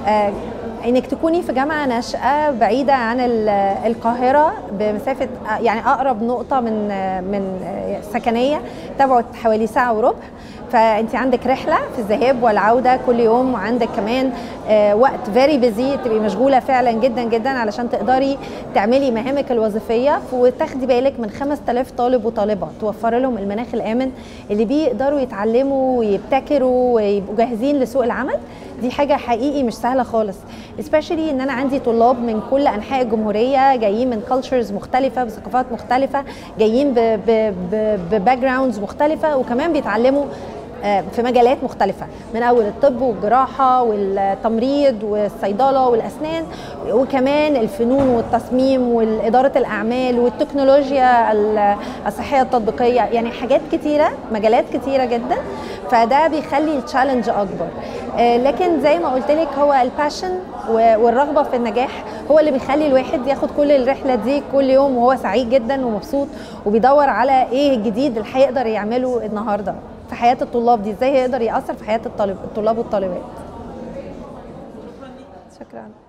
آه، انك تكوني في جامعه ناشئه بعيده عن ال- القاهره بمسافه يعني اقرب نقطه من من سكنيه تبعد حوالي ساعه وربع فانت عندك رحله في الذهاب والعوده كل يوم وعندك كمان آه، وقت فيري بيزي تبقي مشغوله فعلا جدا جدا علشان تقدري تعملي مهامك الوظيفيه وتاخدي بالك من 5000 طالب وطالبه توفر لهم المناخ الامن اللي بيقدروا يتعلموا ويبتكروا ويبقوا جاهزين لسوق العمل دي حاجه حقيقي مش سهله خالص especially ان انا عندي طلاب من كل انحاء الجمهوريه جايين من كالتشرز مختلفه بثقافات مختلفه جايين بباك جراوندز مختلفه وكمان بيتعلموا آه، في مجالات مختلفة من أول الطب والجراحة والتمريض والصيدلة والأسنان وكمان الفنون والتصميم وإدارة الأعمال والتكنولوجيا ال- الصحية التطبيقية يعني حاجات كتيرة مجالات كتيرة جدا فده بيخلي التشالنج أكبر آه، لكن زي ما قلت لك هو الباشن والرغبة في النجاح هو اللي بيخلي الواحد ياخد كل الرحلة دي كل يوم وهو سعيد جدا ومبسوط وبيدور على ايه الجديد اللي هيقدر يعمله النهارده في حياه الطلاب دي ازاي هيقدر ياثر في حياه الطالب الطلاب والطالبات شكرا